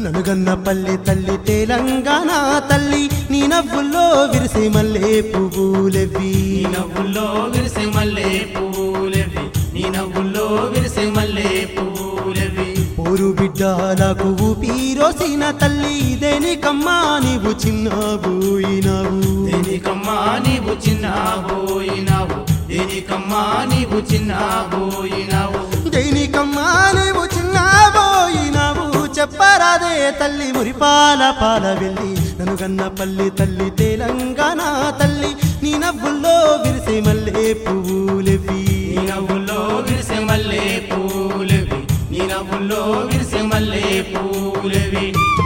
ననుగన్న పల్లె తల్లి తెలంగాణ తల్లి నీ నవ్వుల్లో విరిసే మల్లె పువ్వులెవ్వి నీ నవ్వుల్లో విరిసే మల్లె పువ్వులెవి నీ నవ్వుల్లో విరిసే మల్లె పువ్వులెవి పోరు బిడ్డలకు ఊపిరోసిన తల్లి దేనికమ్మా నీవు చిన్న పోయినావు దేనికమ్మా నీవు చిన్న పోయినావు దేనికమ్మా నీవు చిన్న పోయినావు దేనికమ్మా నీవు చిన్న పోయినావు చెప్పరాదే తల్లి మురిపాల పాల వెళ్ళి ననుగన్న పల్లి తల్లి తెలంగాణ తల్లి నీ నవ్వుల్లో విరిసే మల్లె పువ్వులెవ్వి నీ నవ్వుల్లో విరిసే మల్లె పువ్వులెవి నీ నవ్వుల్లో విరిసే మల్లె పువ్వులెవి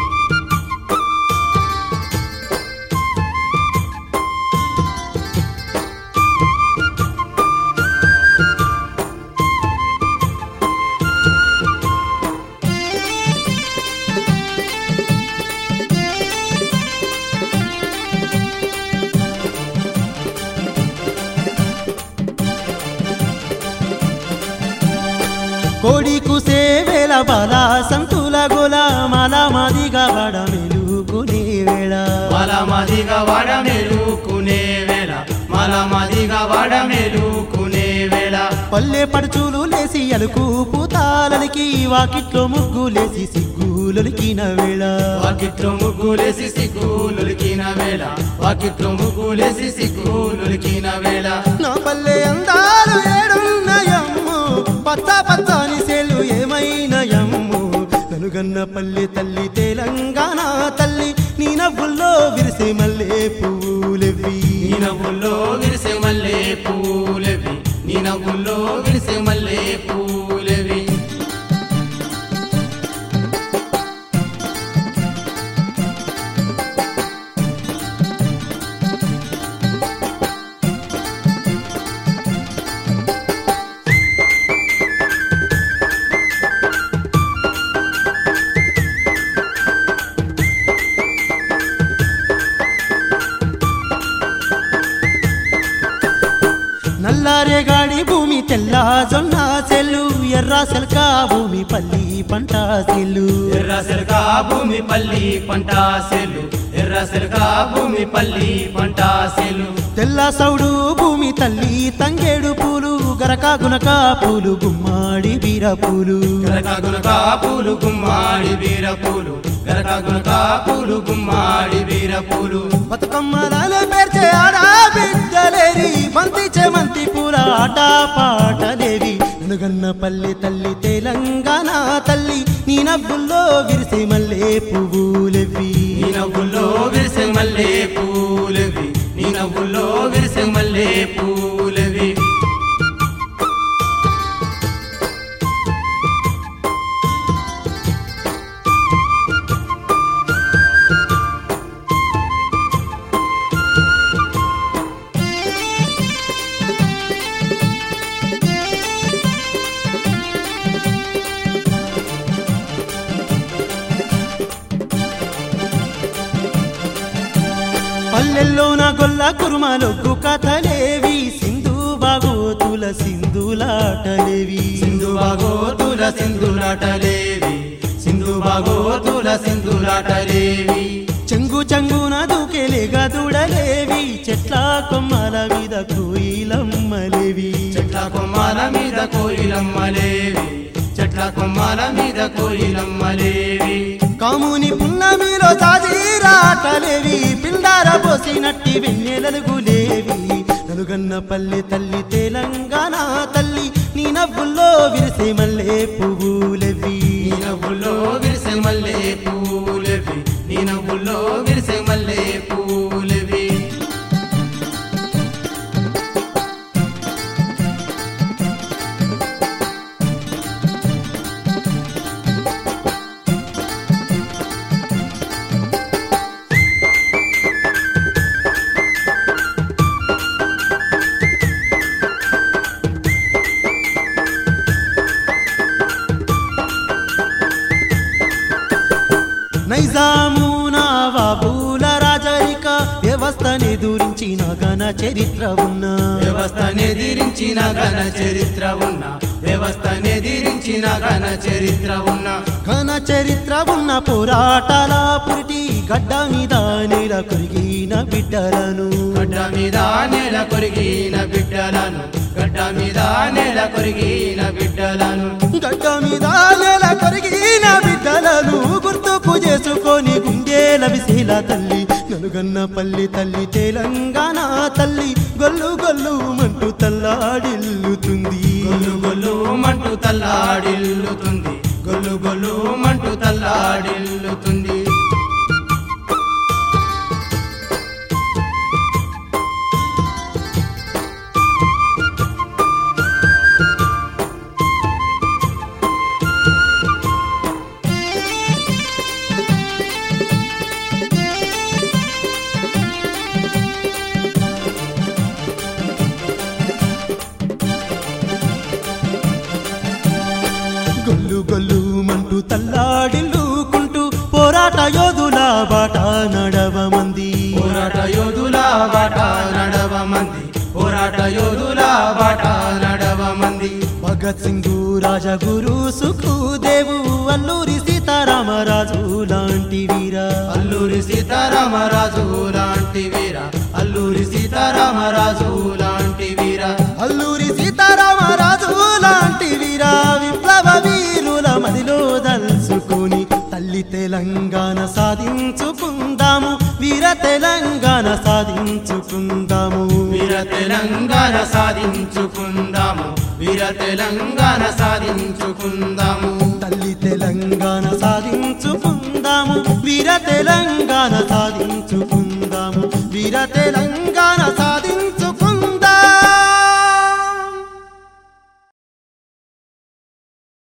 కోడి కుసేవేళ బాల సంతుల గోల మాల మాదిగా వాడ మెలుకునే వేళ మాల మాదిగా వాడ మేలుకునే వేళ మాల మాదిగా వాడ మేలుకునే వేళ పల్లె పడుచులు లేసి అలుకు పూతాలనికి వాకిట్లో ముగ్గులేసి సిగ్గులొలికిన వేళ వాకిట్లో ముగ్గులేసి సిగ్గులుకిన వేళ వాకిట్లో ముగ్గులేసి సిగ్గులుకిన వేళ నా పల్లె అందాలు ఏడున్నయమ్ము పచ్చ పచ్చని సేలు ఏమైనయమ్ము ననుగన్న పల్లె తల్లి తెలంగాణ తల్లి నీ నవ్వుల్లో విరిసే మల్లె పువ్వులెవ్వి నీ నవ్వుల్లో విరిసే మల్లె పూలెవి నీ నవ్వుల్లో విరిసే మల్లె పూలెవి నల్లారే గాడి భూమి తెల్ల జొన్న సెల్లు ఎర్ర సెల్క భూమి పల్లి పంట సెల్లు ఎర్ర సెలక భూమి పల్లి పంట సెల్లు ఎర్ర సెలక భూమి పల్లి పంట సెల్లు తెల్ల సౌడు భూమి తల్లి తంగేడు పూలు గరక గునక పూలు గుమ్మాడి బీర పూలు గరక గునక పూలు గుమ్మాడి వీర పూలు గరక గునక పూలు గుమ్మాడి వీర పూలు బతుకమ్మలాల పేర్చే ఆడా బిడ్డలేరి బంతి చెమంతి పూల ఆట పాటలేవి ననుగన్న పల్లె తల్లి తెలంగాణ తల్లి నీ నవ్వుల్లో విరిసే మల్లె పువ్వులెవ్వి నీ నవ్వుల్లో విరిసే మల్లె పూలెవి నీ నవ్వుల్లో విరిసే మల్లె పూలెవి పల్లెల్లోన గొల్ల కురుమలొగ్గు కథలేవి సింధు బాగోతుల సింధులాటలేవి సింధు బాగోతుల సింధులాటలేవి సింధు బాగోతుల సింధులాటలేవి చెంగు చెంగున దూకెలేగా దూడలేవి చెట్ల కొమ్మల మీద కోయిలమ్మలేవి చెట్ల కొమ్మల మీద కోయిలమ్మలేవి చెట్ల కొమ్మల మీద కోయిలమ్మలేవి కాముని పున్నమిలో సాజీరాటలేవి పిండార పోసినట్టి వెన్నెలలుగులేవి నలుగన్న పల్లె తల్లి తెలంగాణ తల్లి నీ నవ్వుల్లో విరిసే మల్లె పువ్వులెవి నీ నవ్వుల్లో విరిసే మల్లె పూలెవి నీ నవ్వుల్లో విరిసే మల్లె పూలెవి నైజాము నవాబుల రాజరిక వ్యవస్థని దూరించి ఎదిరించిన ఘన చరిత్ర ఉన్న వ్యవస్థనెదిరించిన ఘన చరిత్ర ఉన్న వ్యవస్థనెదిరించిన ఘన చరిత్ర ఉన్న ఘన చరిత్ర ఉన్న పోరాటాల పురిటి గడ్డ మీద నేల కొరిగిన బిడ్డలను గడ్డ మీద నేల కొరిగిన బిడ్డలను గడ్డ మీద నేల కొరిగిన బిడ్డలను గడ్డ మీద నేల కొరిగిన బిడ్డలను గుర్తుకు చేసుకొని గుండేల విశీల తల్లి నలుగన్న పల్లి తల్లి తెలంగాణ తల్లి గొల్లు గొల్లు మంటూ తల్లాడిల్లుతుంది గొల్లు గొల్లు మంటూ తల్లాడిల్లుతుంది గొల్లు గొల్లు మంటూ తల్లాడిల్లుతుంది గొల్లు గొల్లు మంటూ తల్లాడిల్లుకుంటూ పోరాట యోధుల బాట నడవమంది పోరాట యోధుల బాట నడవ మంది పోరాట యోధుల బాట నడవ మంది భగత్ సింగు రాజగురు సుఖదేవు అల్లూరి సీతారామరాజు లాంటి వీరా అల్లూరి సీతారామరాజు లాంటి వీర అల్లూరి సీతారామరాజు లాంటి వీర అల్లూరి సీతారామరాజు లాంటి వీరా విప్లవ వీరుల మదిలో దల్చుకొని తల్లి తెలంగాణ సాధించుకుందాము వీర తెలంగాణ సాధించుకుందాము వీర తెలంగాణ సాధించుకుందాము వీర తెలంగాణ సాధించుకుందాము తల్లి తెలంగాణ సాధించుకుందాము వీర తెలంగాణ సాధించుకుందాము వీర తెలంగాణ